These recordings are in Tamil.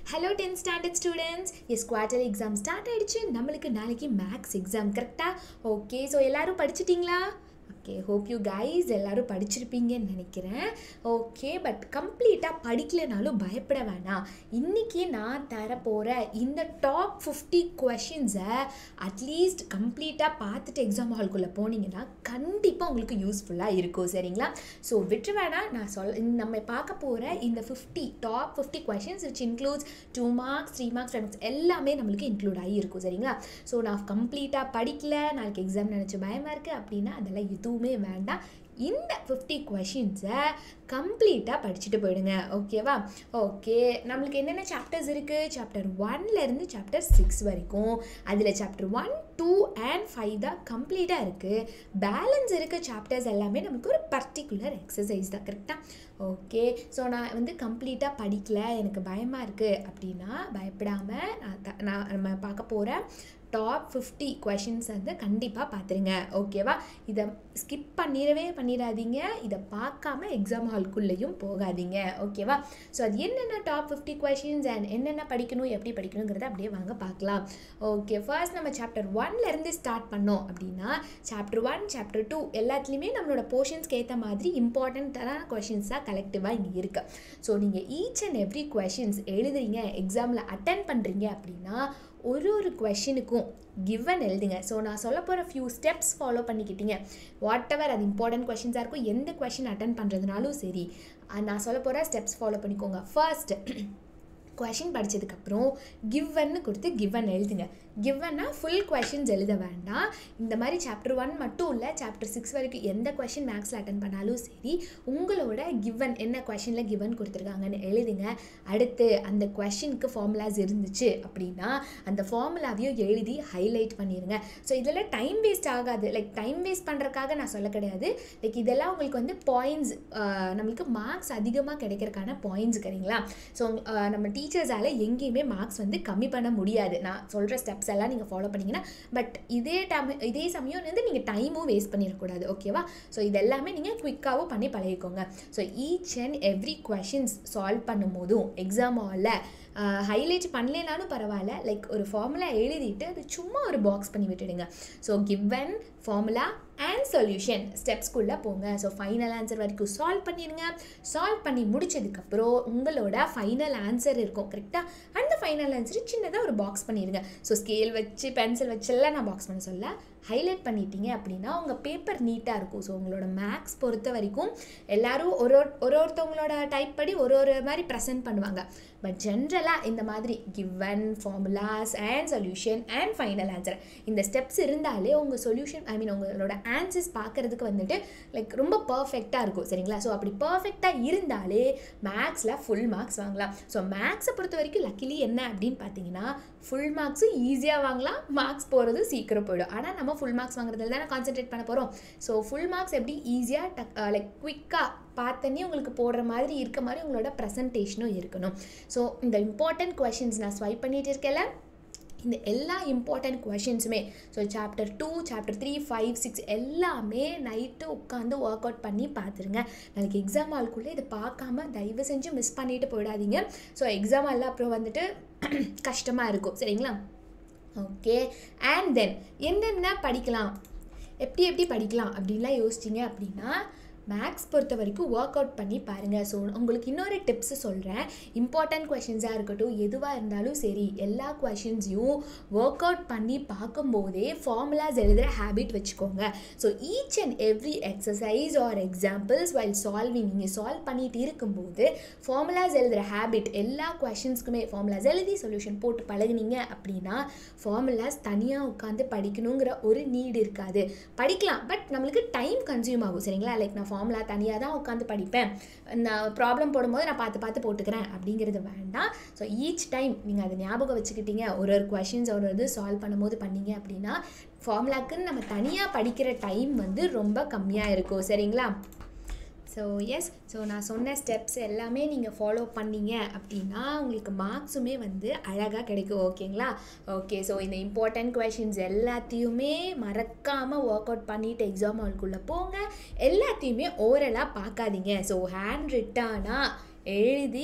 hello tenth standard students as quarter exam start ஆயிடுச்சு நம்மளுக்கு நாளைக்கு மேக்ஸ் எக்ஸாம் கரெக்டாக ஓகே ஸோ எல்லாரும் படிச்சிட்டிங்களா ஓகே ஹோப் யூ கைஸ் எல்லாரும் படிச்சிருப்பீங்கன்னு நினைக்கிறேன் ஓகே பட் கம்ப்ளீட்டாக படிக்கலைனாலும் பயப்பட வேணாம் இன்றைக்கி நான் தர போகிற இந்த டாப் ஃபிஃப்டி கொஷின்ஸை அட்லீஸ்ட் கம்ப்ளீட்டாக பார்த்துட்டு எக்ஸாம் ஹால்குள்ளே போனீங்கன்னா கண்டிப்பாக உங்களுக்கு யூஸ்ஃபுல்லாக இருக்கும் சரிங்களா ஸோ விட்டு வேணாம் நான் சொல் நம்ம பார்க்க போகிற இந்த fifty top fifty questions which includes two marks three marks five marks எல்லாமே நம்மளுக்கு இன்க்ளூட் ஆகி இருக்கும் சரிங்களா ஸோ நான் கம்ப்ளீட்டாக படிக்கல நாளைக்கு எக்ஸாம் நினச்சி பயமாக இருக்குது அப்படின்னா அதெல்லாம் எதுவுமே வேண்டாம் இந்த ஃபிஃப்டி கொஷின்ஸை கம்ப்ளீட்டாக படிச்சுட்டு போயிடுங்க ஓகேவா ஓகே நம்மளுக்கு என்னென்ன சாப்டர்ஸ் இருக்குது சாப்டர் ஒன்லேருந்து சாப்டர் சிக்ஸ் வரைக்கும் அதில் chapter one two and five தான் கம்ப்ளீட்டாக இருக்குது பேலன்ஸ் இருக்க சாப்டர்ஸ் எல்லாமே நமக்கு ஒரு பர்டிகுலர் எக்ஸசைஸ் தான் கரெக்டாக ஓகே ஸோ நான் வந்து கம்ப்ளீட்டாக படிக்கல எனக்கு பயமாக இருக்குது அப்படின்னா பயப்படாமல் நான் த நான் நம்ம பார்க்க போகிற டாப் ஃபிஃப்டி கொஷின்ஸ் வந்து கண்டிப்பாக பார்த்துருங்க ஓகேவா இதை ஸ்கிப் பண்ணிடவே பண்ணிடாதீங்க இதை பார்க்காம எக்ஸாம் ஹால்குள்ளேயும் போகாதீங்க ஓகேவா ஸோ அது என்னென்ன டாப் ஃபிஃப்டி கொஷின்ஸ் அண்ட் என்னென்ன படிக்கணும் எப்படி படிக்கணுங்கிறத அப்படியே வாங்க பார்க்கலாம் ஓகே ஃபர்ஸ்ட் நம்ம சாப்டர் ஒன்லேருந்து ஸ்டார்ட் பண்ணோம் அப்படின்னா சாப்டர் ஒன் சாப்டர் டூ எல்லாத்துலேயுமே நம்மளோட போர்ஷன்ஸ்க்கு ஏற்ற மாதிரி இம்பார்ட்டண்ட்டான கொஷின்ஸாக கலெக்டிவாக இங்கே இருக்குது ஸோ நீங்கள் ஈச் அண்ட் எவ்ரி கொஷின்ஸ் எழுதுறீங்க எக்ஸாமில் அட்டன் பண்ணுறீங்க அப்படின்னா ஒரு ஒரு கொஷினுக்கும் கிவன் எழுதுங்க ஸோ நான் சொல்ல போகிற ஃபியூ ஸ்டெப்ஸ் ஃபாலோ பண்ணிக்கிட்டீங்க வாட் எவர் அது இம்பார்ட்டன்ட் கொஷின்ஸாக இருக்கும் எந்த கொஷின் அட்டன் பண்ணுறதுனாலும் சரி நான் சொல்ல போகிற ஸ்டெப்ஸ் ஃபாலோ பண்ணிக்கோங்க ஃபர்ஸ்ட் கொஷின் படித்ததுக்கப்புறம் கிவன்னு கொடுத்து கிவன் எழுதுங்க கிவன்னா ஃபுல் கொஷின்ஸ் எழுத வேண்டாம் இந்த மாதிரி சாப்டர் ஒன் மட்டும் இல்லை சாப்டர் சிக்ஸ் வரைக்கும் எந்த கொஷின் மேக்ஸில் அட்டன் பண்ணாலும் சரி உங்களோட கிவன் என்ன கொஷினில் கிவன் கொடுத்துருக்காங்கன்னு எழுதுங்க அடுத்து அந்த கொஷினுக்கு ஃபார்முலாஸ் இருந்துச்சு அப்படின்னா அந்த ஃபார்முலாவையும் எழுதி ஹைலைட் பண்ணிடுங்க ஸோ இதில் டைம் வேஸ்ட் ஆகாது லைக் டைம் வேஸ்ட் பண்ணுறக்காக நான் சொல்ல கிடையாது லைக் இதெல்லாம் உங்களுக்கு வந்து பாயிண்ட்ஸ் நம்மளுக்கு மார்க்ஸ் அதிகமாக கிடைக்கிறதுக்கான பாயிண்ட்ஸ் கிடைங்களா ஸோ நம்ம டீச்சர்ஸால் எங்கேயுமே மார்க்ஸ் வந்து கம்மி பண்ண முடியாது நான் சொல்கிற ஸ்டெப்ஸ் எல்லாம் நீங்கள் ஃபாலோ பண்ணிங்கன்னா பட் இதே டைம் இதே சமயம் வந்து நீங்கள் டைமும் வேஸ்ட் பண்ணிடக்கூடாது ஓகேவா ஸோ இது எல்லாமே நீங்கள் குயிக்காகவும் பண்ணி பழகிக்கோங்க so each and every questions solve பண்ணும் போதும் எக்ஸாம் ஹாலில் ஹைலைட் பண்ணலைனாலும் பரவாயில்ல லைக் ஒரு ஃபார்முலா எழுதிட்டு அது சும்மா ஒரு பாக்ஸ் பண்ணி விட்டுடுங்க so given formula and solution ஸ்டெப்ஸ்குள்ளே போங்க ஸோ ஃபைனல் ஆன்சர் வரைக்கும் சால்வ் பண்ணிடுங்க சால்வ் பண்ணி முடிச்சதுக்கப்புறம் உங்களோட ஃபைனல் ஆன்சர் இருக்கும் கரெக்டாக அந்த ஃபைனல் ஆன்சர் சின்னதாக ஒரு பாக்ஸ் பண்ணிடுங்க ஸோ ஸ்கேல் வச்சு பென்சில் வச்செல்லாம் நான் பாக்ஸ் பண்ண சொல்ல ஹைலைட் பண்ணிட்டீங்க அப்படின்னா உங்கள் பேப்பர் நீட்டாக இருக்கும் ஸோ உங்களோட மேக்ஸ் பொறுத்த வரைக்கும் எல்லோரும் ஒரு ஒரு ஒருத்தவங்களோட டைப் படி ஒரு ஒரு மாதிரி ப்ரெசென்ட் பண்ணுவாங்க பட் ஜென்ரலாக இந்த மாதிரி given formulas and solution and final answer இந்த ஸ்டெப்ஸ் இருந்தாலே உங்கள் சொல்யூஷன் ஐ மீன் உங்களோட ஆன்சர்ஸ் பார்க்குறதுக்கு வந்துட்டு லைக் ரொம்ப பர்ஃபெக்டாக இருக்கும் சரிங்களா ஸோ அப்படி பர்ஃபெக்டாக இருந்தாலே மேக்ஸில் ஃபுல் மார்க்ஸ் வாங்கலாம் ஸோ மேக்ஸை பொறுத்த வரைக்கும் லக்கிலி என்ன அப்படின்னு பார்த்தீங்கன்னா ஃபுல் மார்க்ஸும் ஈஸியாக வாங்கலாம் மார்க்ஸ் போகிறது சீக்கிரம் போயிடும் ஆனால் நம்ம ஃபுல் மார்க்ஸ் வாங்குறதுல தானே கான்சென்ட்ரேட் பண்ண போகிறோம் ஸோ ஃபுல் மார்க்ஸ் எப்படி ஈஸியாக டக் லைக் குயிக்காக பார்த்தனே உங்களுக்கு போடுற மாதிரி இருக்க மாதிரி உங்களோட ப்ரெசன்டேஷனும் இருக்கணும் ஸோ இந்த இம்பார்ட்டன்ட் கொஷின்ஸ் நான் ஸ்வைப் பண்ணிகிட்டு இருக்கல இந்த எல்லா இம்பார்ட்டன்ட் கொஷின்ஸுமே so chapter two chapter three five six எல்லாமே நைட்டு உட்காந்து ஒர்க் அவுட் பண்ணி பார்த்துருங்க நாளைக்கு எக்ஸாம் ஹால்குள்ளே இதை பார்க்காம தயவு செஞ்சு மிஸ் பண்ணிட்டு போயிடாதீங்க ஸோ எக்ஸாம் ஹாலில் அப்புறம் வந்துட்டு கஷ்டமாக இருக்கும் சரிங்களா ஓகே அண்ட் தென் என்னென்ன படிக்கலாம் எப்படி எப்படி படிக்கலாம் அப்படின்லாம் யோசிச்சிங்க அப்படின்னா மேக்ஸ் பொறுத்த வரைக்கும் ஒர்க் அவுட் பண்ணி பாருங்கள் ஸோ உங்களுக்கு இன்னொரு டிப்ஸு சொல்கிறேன் இம்பார்ட்டன்ட் கொஷின்ஸாக இருக்கட்டும் எதுவாக இருந்தாலும் சரி எல்லா கொஷின்ஸையும் ஒர்க் அவுட் பண்ணி பார்க்கும்போதே ஃபார்முலாஸ் எழுதுகிற ஹேபிட் வச்சுக்கோங்க so each and every exercise or examples while solving நீங்கள் சால்வ் பண்ணிட்டு இருக்கும்போது ஃபார்முலாஸ் எழுதுகிற ஹேபிட் எல்லா கொஷின்ஸ்க்குமே ஃபார்முலாஸ் எழுதி சொல்யூஷன் போட்டு பழகுனீங்க அப்படின்னா ஃபார்முலாஸ் தனியாக உட்காந்து படிக்கணுங்கிற ஒரு நீடு இருக்காது படிக்கலாம் பட் நம்மளுக்கு டைம் கன்சியூம் ஆகும் சரிங்களா லைக் நான் ஃபார்முலா தனியாக தான் உட்காந்து படிப்பேன் நான் ப்ராப்ளம் போடும்போது நான் பார்த்து பார்த்து போட்டுக்கிறேன் அப்படிங்கிறது வேண்டாம் ஸோ ஈச் டைம் நீங்கள் அதை ஞாபகம் வச்சுக்கிட்டீங்க ஒரு ஒரு கொஷின்ஸ் ஒரு இது சால்வ் பண்ணும்போது பண்ணீங்க அப்படின்னா ஃபார்முலாக்குன்னு நம்ம தனியாக படிக்கிற டைம் வந்து ரொம்ப கம்மியாக இருக்கும் சரிங்களா ஸோ எஸ் ஸோ நான் சொன்ன ஸ்டெப்ஸ் எல்லாமே நீங்கள் ஃபாலோ பண்ணீங்க அப்படின்னா உங்களுக்கு மார்க்ஸுமே வந்து அழகாக கிடைக்கும் ஓகேங்களா ஓகே ஸோ இந்த இம்பார்ட்டன்ட் கொஷின்ஸ் எல்லாத்தையுமே மறக்காமல் ஒர்க் அவுட் பண்ணிவிட்டு எக்ஸாம் ஹால்குள்ளே போங்க எல்லாத்தையுமே ஓரலாக பார்க்காதீங்க ஸோ ஹேண்ட் ரிட்டானா எழுதி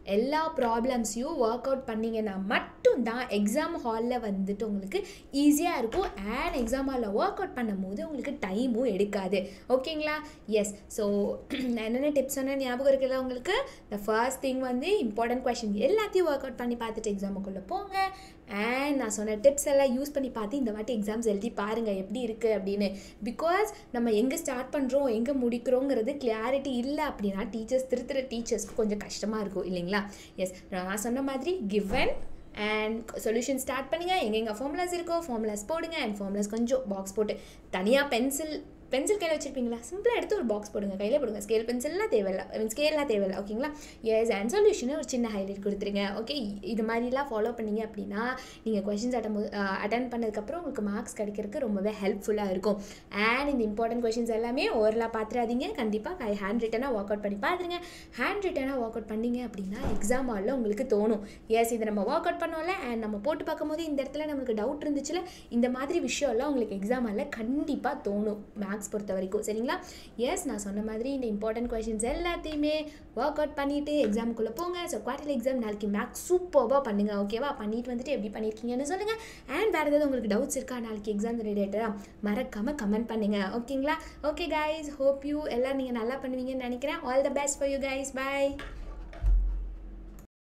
எல்லா ப்ராப்ளம்ஸையும் ஒர்க் அவுட் பண்ணிங்கன்னா மட்டும்தான் எக்ஸாம் ஹாலில் வந்துட்டு உங்களுக்கு ஈஸியாக இருக்கும் அண்ட் எக்ஸாம் ஹாலில் ஒர்க் அவுட் பண்ணும் போது உங்களுக்கு டைமும் எடுக்காது ஓகேங்களா எஸ் ஸோ நான் என்னென்ன டிப்ஸ் சொன்னேன் ஞாபகம் இருக்குல்ல உங்களுக்கு த ஃபர்ஸ்ட் திங் வந்து இம்பார்ட்டன்ட் கொஷின் எல்லாத்தையும் ஒர்க் அவுட் பண்ணி பார்த்துட்டு எக்ஸாமுக்குள்ளே போங்க அண்ட் நான் சொன்ன டிப்ஸ் எல்லாம் யூஸ் பண்ணி பார்த்து இந்த வாட்டி எக்ஸாம்ஸ் எழுதி பாருங்கள் எப்படி இருக்குது அப்படின்னு பிகாஸ் நம்ம எங்கே ஸ்டார்ட் பண்ணுறோம் எங்கே முடிக்கிறோங்கிறது கிளாரிட்டி இல்லை அப்படின்னா டீச்சர்ஸ் திருத்துற டீச்சர்ஸ்க்கு கொஞ்சம் கஷ்டமாக இருக்கும் இல்லைங்களா எஸ் நான் சொன்ன மாதிரி கிவன் அண்ட் சொல்யூஷன் ஸ்டார்ட் பண்ணுங்கள் எங்கெங்கே ஃபார்முலாஸ் இருக்கோ ஃபார்முலாஸ் போடுங்க அண்ட் ஃபார்முலாஸ் கொஞ்சம் பாக்ஸ் போட்டு தனியாக பென்சில் பென்சில் கையில் வச்சுருப்பீங்களா சிம்பிளாக எடுத்து ஒரு பாக்ஸ் போடுங்க கையில் போடுங்க ஸ்கேல் பென்சில்லாம் தேவையில்ல மீன் ஸ்கேல்லாம் தேவையில்ல ஓகேங்களா எஸ் அண்ட் சொல்யூஷனை ஒரு சின்ன ஹைலைட் கொடுத்துருங்க ஓகே இது மாதிரிலாம் ஃபாலோ பண்ணீங்க அப்படின்னா நீங்கள் கொஷின்ஸ் அட்டம் அட்டன் பண்ணதுக்கப்புறம் உங்களுக்கு மார்க்ஸ் கிடைக்கிறதுக்கு ரொம்பவே ஹெல்ப்ஃபுல்லாக இருக்கும் அண்ட் இந்த இம்பார்ட்டன்ட் கொஷின்ஸ் எல்லாமே ஓரலாக பார்த்துறாதீங்க கண்டிப்பாக கை ஹேண்ட் ரிட்டனாக ஒர்க் அவுட் பண்ணி பார்த்துருங்க ஹேண்ட் ரிட்டனாக ஒர்க் அவுட் பண்ணீங்க அப்படின்னா எக்ஸாம் ஹாலில் உங்களுக்கு தோணும் எஸ் இதை நம்ம ஒர்க் அவுட் பண்ணோம்ல அண்ட் நம்ம போட்டு பார்க்கும்போது இந்த இடத்துல நம்மளுக்கு டவுட் இருந்துச்சுல இந்த மாதிரி விஷயம்லாம் உங்களுக்கு எக்ஸாம் ஹாலில் கண்டிப்பாக தோணும் மேக்ஸ் பொறுத்த வரைக்கும் சரிங்களா எஸ் நான் சொன்ன மாதிரி இந்த இம்பார்ட்டன்ட் கொஷின்ஸ் எல்லாத்தையுமே ஒர்க் அவுட் பண்ணிவிட்டு எக்ஸாமுக்குள்ளே போங்க ஸோ குவார்டர் எக்ஸாம் நாளைக்கு மேக்ஸ் சூப்பராக பண்ணுங்கள் ஓகேவா பண்ணிட்டு வந்துட்டு எப்படி பண்ணியிருக்கீங்கன்னு சொல்லுங்கள் அண்ட் வேறு ஏதாவது உங்களுக்கு டவுட்ஸ் இருக்கா நாளைக்கு எக்ஸாம் ரிலேட்டடாக மறக்காமல் கமெண்ட் பண்ணுங்கள் ஓகேங்களா ஓகே கைஸ் ஹோப் யூ எல்லாம் நீங்கள் நல்லா பண்ணுவீங்கன்னு நினைக்கிறேன் all the best for you guys by